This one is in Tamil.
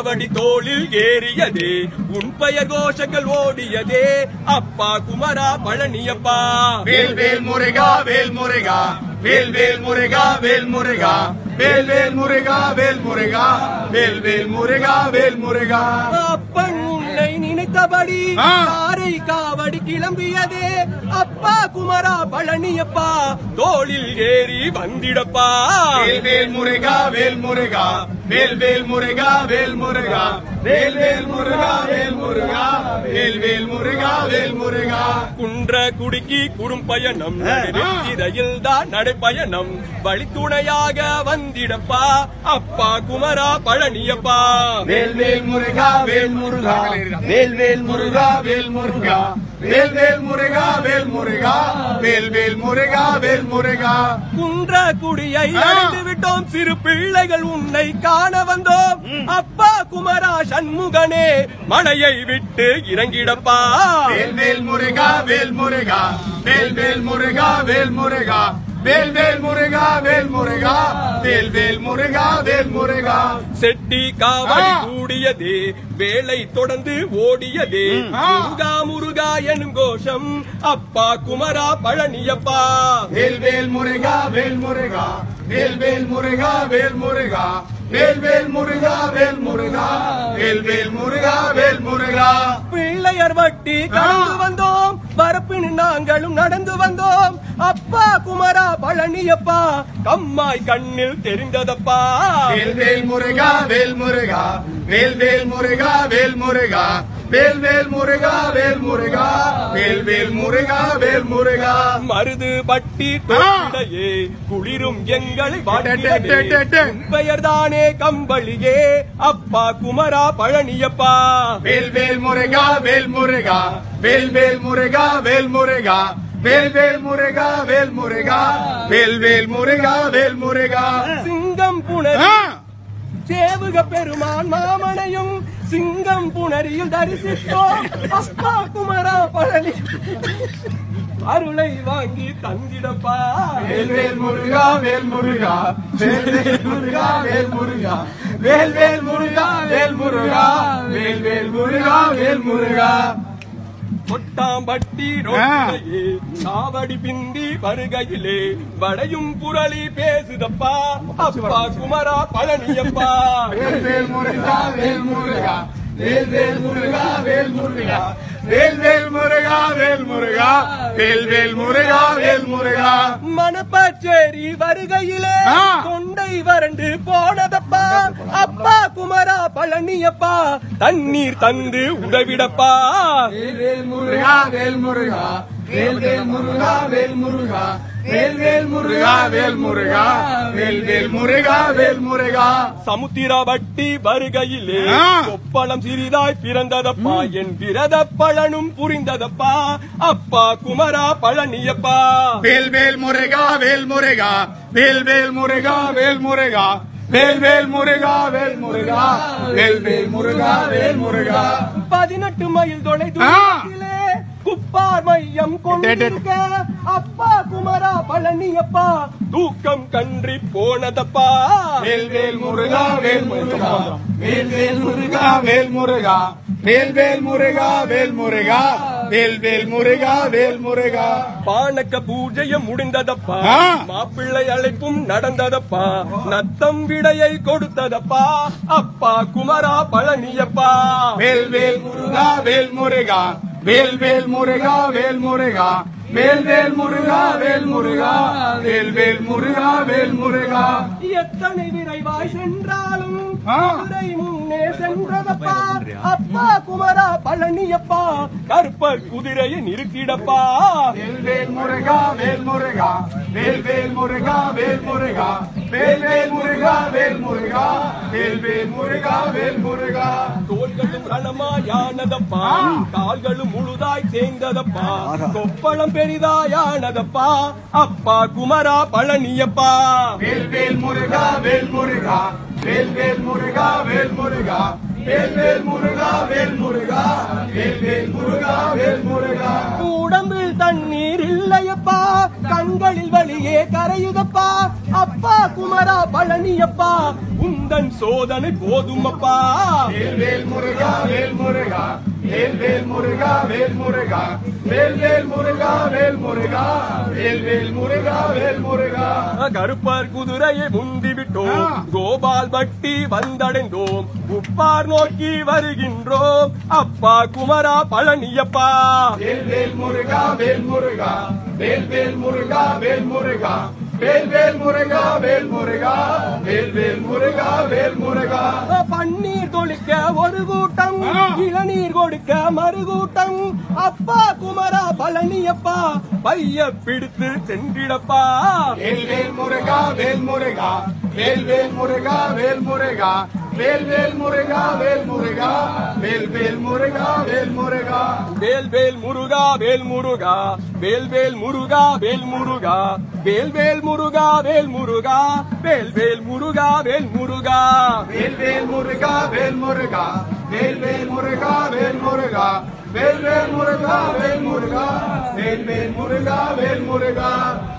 காவடி தோளில் ஏறியதே உன் பெயர் கோஷங்கள் ஓடியதே அப்பா குமரா பழனியப்பா வேல் வேல் முருகா வேல் முருகா வேல் வேல் முருகா வேல் முருகா வேல் வேல் முருகா வேல் முருகா வேல் வேல் முருகா வேல் முருகா அப்பன் உன்னை நினைத்தபடி ஆ. காரை காவடி கிளம்பியதே அப்பா குமரா பழனியப்பா தோளில் ஏறி வந்திடப்பா வேல் வேல் முருகா வேல் முருகா வேல் வேல் முருகா வேல் முருகா வேல் வேல் முருகா வேல் முருகா வேல் வேல் முருகா வேல் முருகா குன்ற குடுக்கி குறும்பயணம் நெடுஞ்சிறையில் தான் நடைப்பயணம் வழித்துணையாக வந்திடப்பா அப்பா குமரா பழனியப்பா வேல் வேல் முருகா வேல் முருகா வேல் வேல் முருகா வேல் முருகா வேல் வேல் முருகா வேல் முருகா வேல் வேல் முருகா வேல் முருகா குன்ற குடியை ஆ. அடைந்து விட்டோம் சிறு பிள்ளைகள் உன்னை காண வந்தோம் அப்பா குமரா சண்முகனே மலையை விட்டு இறங்கிடப்பா வேல் வேல் முருகா வேல் முருகா வேல் வேல் முருகா வேல் முருகா வேல் வேல் முருகா வேல் முருகா வேல் வேல் முருகா வேல் முருகா செட்டி காவடி ஆ. கூடியதே வேலை தொடர்ந்து ஓடியதே ஆ. முருகா முருகா எனும் கோஷம் அப்பா குமரா பழனியப்பா வேல் வேல் முருகா வேல் முருகா வேல் வேல் முருகா வேல் முருகா வேல் வேல் முருகா வேல் முருகா வேல் வேல் முருகா வேல் முருகா பிள்ளையர் வட்டி கடந்து ஆ. வந்தோம் வரப்பின் நாங்களும் நடந்து வந்தோம் அப்பா குமரா பழனியப்பா கம்மாய் கண்ணில் தெரிந்ததப்பா வேல் வேல் முருகா வேல் முருகா வேல் வேல் முருகா வேல் முருகா வேல் வேல் முருகா வேல் முருகா வேல் வேல் முருகா வேல் முருகா மருது பட்டி தோட்டிடையே குளிரும் எங்களை டே, டே, டே. பெயர் தானே கம்பளியே அப்பா குமரா பழனியப்பா வேல் வேல் முருகா வேல் முருகா வேல் வேல் முருகா வேல் முருகா வேல் வேல் முருகா வேல் முருகா வேல் வேல் முருகா வேல் முருகா சிங்கம் புணர் ஆ! சேவுக பெருமான் மாமனையும் சிங்கம் புணரியில் தரிசித்தோம் அப்பா குமரா பழனி அருளை வாங்கி தந்திடப்பா வேல் வேல் முருகா வேல் முருகா வேல் வேல் முருகா வேல் முருகா வேல் வேல் முருகா வேல் முருகா வேல் வேல் முருகா வேல் முருகா கொட்டாம்பட்டி ரோட்டிலே காவடி பிந்தி வருகையிலே வடையும் புரளி பேசுதப்பா அப்பா குமரா பழனியப்பா வேல் வேல் முருகா வேல் முருகா வேல் வேல் முருகா வேல் முருகா வேல் வேல் முருகா வேல் முருகா வேல் வேல் முருகா வேல் முருகா மணப்பச்சேரி வருகையிலே ஆ. தொண்டை வறண்டு போனதப்பா அப்பா குமரா பழனியப்பா தண்ணீர் தந்து உதவிடப்பா வேல் வேல் முருகா வேல் முருகா வேல் வேல் முருகா வேல் முருகா வேல் வேல் முருகா வேல் முருகா வேல் வேல் முருகா வேல் முருகா சமுத்திரவட்டி வருகையிலே ஆ. கொப்பளம் சிறிதாய் பிறந்ததப்பா என் விரத பலனும் புரிந்ததப்பா அப்பா குமரா பழனியப்பா வேல் வேல் முருகா வேல் முருகா வேல் வேல் முருகா வேல் முருகா வேல் வேல் முருகா வேல் முருகா வேல் வேல் முருகா வேல் முருகா பதினெட்டு மைல் தொலை ஆ. தூரத்திலே குப்பார் மையம் கொண்டிருக்க அப்பா குமரா பழனியப்பா தூக்கம் கன்றி போனதப்பா வேல் வேல் முருகா வேல் முருகா வேல் வேல் முருகா வேல் முருகா வேல் வேல் முருகா வேல் முருகா வேல் வேல் முருகா வேல் முருகா பானக்க பூஜையும் முடிந்ததப்பா ஆ. மாப்பிள்ளை அழைப்பும் நடந்ததப்பா நத்தம் விடையை கொடுத்ததப்பா அப்பா குமரா பழனியப்பா வேல் வேல் முருகா வேல் முருகா வேல் வேல் முருகா வேல் முருகா வேல் வேல் முருகா வேல் முருகா வேல் வேல் முருகா வேல் முருகா எத்தனை விரைவாய் சென்றாலும் ஆ. குதிரை முன்னே சென்றதப்பா அப்பா குமரா பழனியப்பா கருப்பர் குதிரையை நிறுத்திடப்பா வேல் வேல் முருகா வேல் முருகா வேல் வேல் முருகா வேல் முருகா வேல் வேல் முருகா வேல் முருகா வேல் வேல் முருகா வேல் முருகா தோள்களும் கனமாயானதப்பா கால்களும் முழுதாய் சேர்ந்ததப்பா கொப்பளம் பெரிதாயானதப்பா அப்பா குமரா பழனியப்பா வேல் வேல் முருகா வேல் முருகா வேல் வேல் முருகா வேல் முருகா வேல் வேல் முருகா வேல் முருகா வேல் வேல் முருகா வேல் முருகா உடம்பில் தண்ணீர் இல்லையப்பா கரையுதப்பா கண்களில் வழியே கரையுதப்பா அப்பா குமரா பழனியப்பா உந்தன் சோதனை போதுமப்பா வேல் வேல் முருகா வேல் முருகா வேல் வேல் முருகா வேல் முருகா வேல் வேல் முருகா வேல் முருகா வேல் வேல் முருகா வேல் முருகா கருப்பர் குதிரையை முந்தி விட்டோம் ஆ. கோபால் பட்டி வந்தடைந்தோம் உப்பார் நோக்கி வருகின்றோம் அப்பா குமரா பழனியப்பா வேல் வேல் முருகா வேல் முருகா வேல் வேல் முருகா வேல் முருகா வேல் வேல் முருகா வேல் முருகா வேல் வேல் முருகா வேல் முருகா பன்னீர் தொளிக்க ஒரு கூட்டம் ஆ. இளநீர் கொடுக்க மறு கூட்டம் அப்பா குமரா பழனியப்பா பைய பிடித்து சென்றிடப்பா வேல் வேல் முருகா வேல் முருகா வேல் வேல் முருகா வேல் முருகா வேல் வேல் முருகா வேல் முருகா வேல் வேல் முருகா வேல் முருகா வேல் வேல் முருகா வேல் முருகா வேல் வேல் முருகா வேல் முருகா வேல் வேல் முருகா வேல் முருகா வேல் வேல் முருகா வேல் முருகா வேல் வேல் முருகா வேல் முருகா வேல் வேல் முருகா வேல் முருகா வேல் வேல் முருகா வேல் முருகா வேல் வேல் முருகா வேல் முருகா